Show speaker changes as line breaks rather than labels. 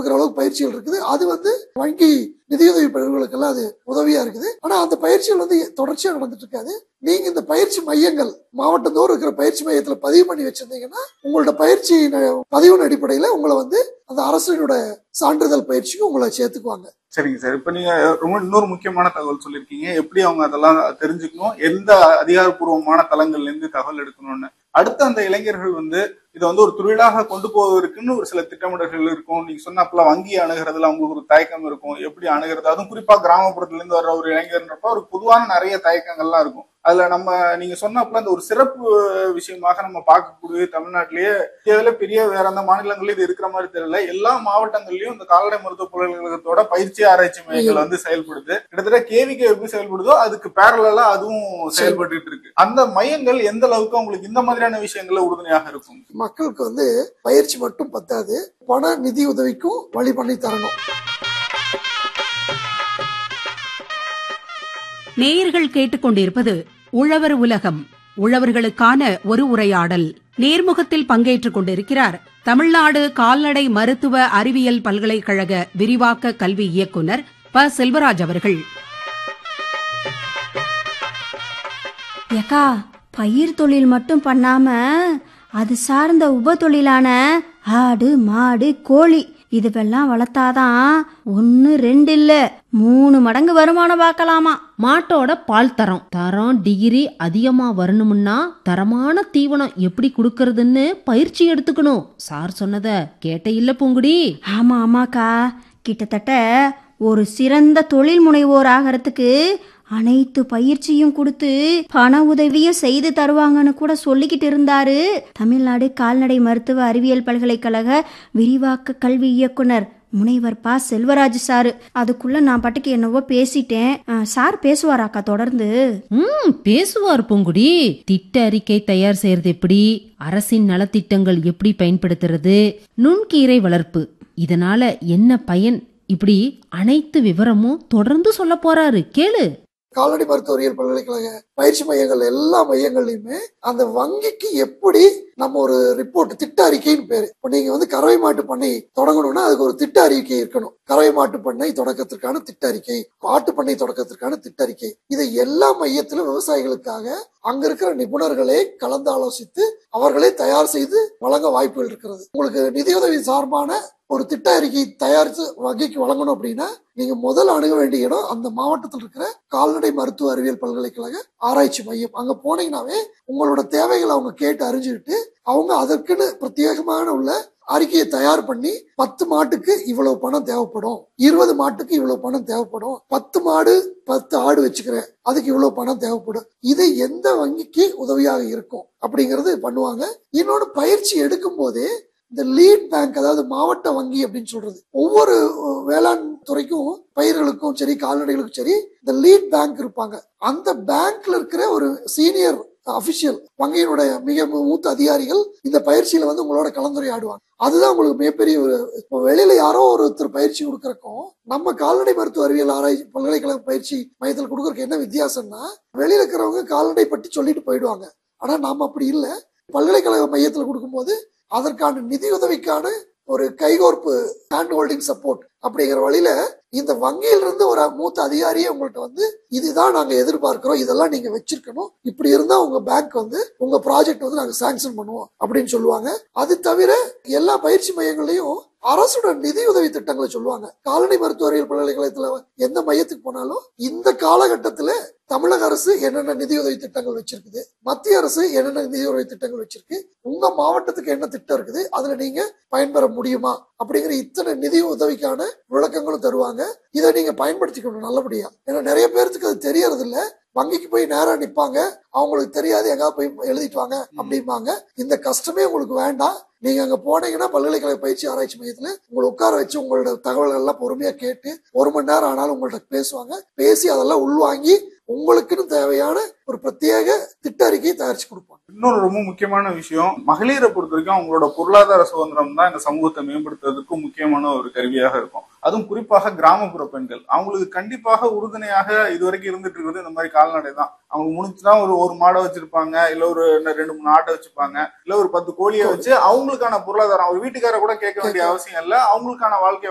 கொடுக்குற அளவுக்கு பயிற்சிகள் இருக்குது அது வந்து வங்கி நிதியுதவி பெறுவர்களுக்கெல்லாம் அது உதவியா இருக்குது ஆனா அந்த பயிற்சிகள் வந்து தொடர்ச்சியா நடந்துட்டு இருக்காது நீங்க இந்த பயிற்சி மையங்கள் மாவட்டந்தோறும் இருக்கிற பயிற்சி மையத்துல பதிவு பண்ணி வச்சிருந்தீங்கன்னா உங்களோட பயிற்சி பதிவின் அடிப்படையில உங்களை வந்து அந்த அரசினோட சான்றிதழ் பயிற்சிக்கு உங்களை சேர்த்துக்குவாங்க
சரிங்க சார் இப்ப நீங்க ரொம்ப இன்னொரு முக்கியமான தகவல் சொல்லியிருக்கீங்க எப்படி அவங்க அதெல்லாம் தெரிஞ்சுக்கணும் எந்த அதிகாரப்பூர்வமான தளங்கள்ல இருந்து தகவல் எடுக்கணும்னு அடுத்த அந்த இளைஞர்கள் வந்து இதை வந்து ஒரு தொழிலாக கொண்டு போவதற்குன்னு ஒரு சில திட்டமிடல்கள் இருக்கும் நீங்க சொன்னப்பல வங்கி அணுகிறதுல அவங்களுக்கு ஒரு தயக்கம் இருக்கும் எப்படி அணுகிறது அதுவும் குறிப்பா கிராமப்புறத்துல இருந்து வர்ற ஒரு இளைஞர்ன்றப்ப ஒரு பொதுவான நிறைய தயக்கங்கள்லாம் இருக்கும் அதுல நம்ம நீங்க சொன்னப்பல அந்த ஒரு சிறப்பு விஷயமாக நம்ம பார்க்கக்கூடிய தமிழ்நாட்டிலேயே இந்தியாவில பெரிய வேற எந்த மாநிலங்களிலும் இது இருக்கிற மாதிரி தெரியல எல்லா மாவட்டங்கள்லயும் இந்த கால்நடை மருத்துவ பல்கலைக்கழகத்தோட பயிற்சி ஆராய்ச்சி மையங்கள் வந்து செயல்படுது கிட்டத்தட்ட கேவிக்கு எப்படி செயல்படுதோ அதுக்கு பேரலா அதுவும் செயல்பட்டு இருக்கு அந்த மையங்கள் எந்த அளவுக்கு உங்களுக்கு இந்த மாதிரியான விஷயங்கள்ல உறுதுணையாக இருக்கும்
மக்களுக்கு வந்து பயிற்சி மட்டும் பத்தாது பண நிதி உதவிக்கும் வழி பண்ணி தரணும்
நேயர்கள் கேட்டுக்கொண்டிருப்பது உழவர் உலகம் உழவர்களுக்கான ஒரு உரையாடல் நேர்முகத்தில் பங்கேற்றுக் கொண்டிருக்கிறார் தமிழ்நாடு கால்நடை மருத்துவ அறிவியல் பல்கலைக்கழக விரிவாக்க கல்வி இயக்குனர் ப செல்வராஜ் அவர்கள்
ஏக்கா பயிர் தொழில் மட்டும் பண்ணாம அது சார்ந்த உப தொழிலான ஆடு மாடு கோழி இதுவெல்லாம் வளர்த்தாதான் ஒன்னு ரெண்டு இல்ல மூணு மடங்கு வருமானம் பார்க்கலாமா
மாட்டோட பால் தரம் தரம் டிகிரி அதிகமா வரணும்னா தரமான தீவனம் எப்படி கொடுக்கறதுன்னு பயிற்சி எடுத்துக்கணும் சார் சொன்னத கேட்ட இல்ல பூங்குடி
ஆமா ஆமாக்கா கிட்டத்தட்ட ஒரு சிறந்த தொழில் முனைவோர் ஆகிறதுக்கு அனைத்து பயிற்சியும் கொடுத்து பண உதவியும் செய்து தருவாங்கன்னு கூட சொல்லிக்கிட்டு இருந்தாரு தமிழ்நாடு கால்நடை மருத்துவ அறிவியல் பல்கலைக்கழக விரிவாக்க கல்வி இயக்குனர் முனைவர் பா செல்வராஜ் சாரு அதுக்குள்ள நான் பாட்டுக்கு என்னவோ பேசிட்டேன் அஹ், சார் பேசுவாராக்கா தொடர்ந்து
ம் பேசுவார் பூங்குடி திட்ட அறிக்கை தயார் செய்யறது எப்படி அரசின் நலத்திட்டங்கள் எப்படி பயன்படுத்துறது நுண்கீரை வளர்ப்பு இதனால என்ன பயன் இப்படி அனைத்து விவரமும் தொடர்ந்து சொல்ல போறாரு கேளு
கால்நடை மருத்துவரியல் பல்கலைக்கழக பயிற்சி மையங்கள் எல்லா மையங்கள்லயுமே அந்த வங்கிக்கு எப்படி நம்ம ஒரு ரிப்போர்ட் திட்ட அறிக்கைன்னு பேரு இப்போ நீங்க வந்து கறவை மாட்டு பண்ணை தொடங்கணும்னா அதுக்கு ஒரு திட்ட அறிக்கை இருக்கணும் கறவை மாட்டு பண்ணை தொடக்கத்திற்கான திட்ட அறிக்கை ஆட்டு பண்ணை தொடக்கத்திற்கான திட்ட அறிக்கை இதை எல்லா மையத்திலும் விவசாயிகளுக்காக அங்க இருக்கிற நிபுணர்களே கலந்து ஆலோசித்து அவர்களே தயார் செய்து வழங்க வாய்ப்புகள் இருக்கிறது உங்களுக்கு நிதியுதவி சார்பான ஒரு திட்ட அறிக்கை தயாரித்து வங்கிக்கு வழங்கணும் அப்படின்னா நீங்க முதல் அணுக வேண்டிய இடம் அந்த மாவட்டத்தில் இருக்கிற கால்நடை மருத்துவ அறிவியல் பல்கலைக்கழக ஆராய்ச்சி மையம் அங்க போனீங்கன்னாவே உங்களோட தேவைகளை அவங்க கேட்டு அறிஞ்சுக்கிட்டு அவங்க அதற்குன்னு பிரத்யேகமான உள்ள அறிக்கையை தயார் பண்ணி பத்து மாட்டுக்கு இவ்வளவு பணம் தேவைப்படும் இருபது மாட்டுக்கு இவ்வளவு பணம் தேவைப்படும் பத்து மாடு பத்து ஆடு வச்சுக்கிறேன் அதுக்கு இவ்வளவு பணம் தேவைப்படும் இது எந்த வங்கிக்கு உதவியாக இருக்கும் அப்படிங்கறது பண்ணுவாங்க இன்னொன்னு பயிற்சி எடுக்கும் போதே இந்த லீட் பேங்க் அதாவது மாவட்ட வங்கி அப்படின்னு சொல்றது ஒவ்வொரு அஹ், வேளாண் துறைக்கும் பயிர்களுக்கும் சரி கால்நடைகளுக்கும் சரி இந்த லீட் பேங்க் இருப்பாங்க அந்த பேங்க்ல இருக்கிற ஒரு சீனியர் அபிஷியல் வங்கியினுடைய மிக மூத்த அதிகாரிகள் இந்த பயிற்சியில வந்து உங்களோட கலந்துரையாடுவாங்க அதுதான் உங்களுக்கு மிகப்பெரிய ஒரு இப்போ வெளியில யாரோ ஒருத்தர் பயிற்சி கொடுக்கறக்கும் நம்ம கால்நடை மருத்துவ அறிவியல் ஆராய்ச்சி பல்கலைக்கழக பயிற்சி மையத்தில் கொடுக்கறதுக்கு என்ன வித்தியாசம்னா வெளியில இருக்கிறவங்க கால்நடை பற்றி சொல்லிட்டு போயிடுவாங்க ஆனா நாம அப்படி இல்லை பல்கலைக்கழக மையத்தில் கொடுக்கும்போது அதற்கான நிதியுதவிக்கான ஒரு கைகோர்ப்பு ஹேண்ட் ஹோல்டிங் சப்போர்ட் அப்படிங்கிற வழியில இந்த வங்கியிலிருந்து ஒரு மூத்த அதிகாரியே உங்கள்ட்ட வந்து இதுதான் நாங்க எதிர்பார்க்கிறோம் இதெல்லாம் நீங்க வச்சிருக்கணும் இப்படி இருந்தா உங்க பேங்க் வந்து உங்க ப்ராஜெக்ட் வந்து நாங்க சாங்ஷன் பண்ணுவோம் அப்படின்னு சொல்லுவாங்க அது தவிர எல்லா பயிற்சி மையங்களையும் அரசோட நிதியுதவி திட்டங்களை சொல்லுவாங்க கால்நடை மருத்துவ அறிவியல் பல்கலைக்கழகத்துல எந்த மையத்துக்கு போனாலும் இந்த காலகட்டத்துல தமிழக அரசு என்னென்ன நிதியுதவி திட்டங்கள் வச்சிருக்குது மத்திய அரசு என்னென்ன நிதியுதவி திட்டங்கள் வச்சிருக்கு உங்க மாவட்டத்துக்கு என்ன திட்டம் இருக்குது அதுல நீங்க பயன்பெற முடியுமா அப்படிங்கிற இத்தனை நிதி உதவிக்கான விளக்கங்களும் தருவாங்க இதை நீங்க பயன்படுத்திக்கணும் நல்லபடியா ஏன்னா நிறைய பேர்த்துக்கு அது தெரியறது இல்ல வங்கிக்கு போய் நேரா நிப்பாங்க அவங்களுக்கு தெரியாது எங்காவது போய் எழுதிட்டு வாங்க அப்படிம்பாங்க இந்த கஷ்டமே உங்களுக்கு வேண்டாம் நீங்க அங்க போனீங்கன்னா பல்கலைக்கழக பயிற்சி ஆராய்ச்சி மையத்துல உங்களை உட்கார வச்சு உங்களோட தகவல்கள் எல்லாம் பொறுமையா கேட்டு ஒரு மணி நேரம் ஆனாலும் உங்கள்ட்ட பேசுவாங்க பேசி அதெல்லாம் உள்வாங்கி உங்களுக்குன்னு தேவையான ஒரு பிரத்யேக திட்ட அறிக்கையை தயாரிச்சு கொடுப்பாங்க
இன்னொரு ரொம்ப முக்கியமான விஷயம் மகளிரை பொறுத்த வரைக்கும் அவங்களோட பொருளாதார சுதந்திரம் தான் இந்த சமூகத்தை மேம்படுத்துறதுக்கு முக்கியமான ஒரு கருவியாக இருக்கும் அதுவும் குறிப்பாக கிராமப்புற பெண்கள் அவங்களுக்கு கண்டிப்பாக உறுதுணையாக இதுவரைக்கும் இருந்துட்டு இருக்கிறது இந்த மாதிரி கால்நடை தான் அவங்க முடிச்சுதான் ஒரு ஒரு மாடை வச்சிருப்பாங்க இல்ல ஒரு இன்னும் ரெண்டு மூணு ஆட்டை வச்சுப்பாங்க இல்ல ஒரு பத்து கோழியை வச்சு அவங்களுக்கான பொருளாதாரம் ஒரு வீட்டுக்கார கூட கேட்க வேண்டிய அவசியம் இல்ல அவங்களுக்கான வாழ்க்கை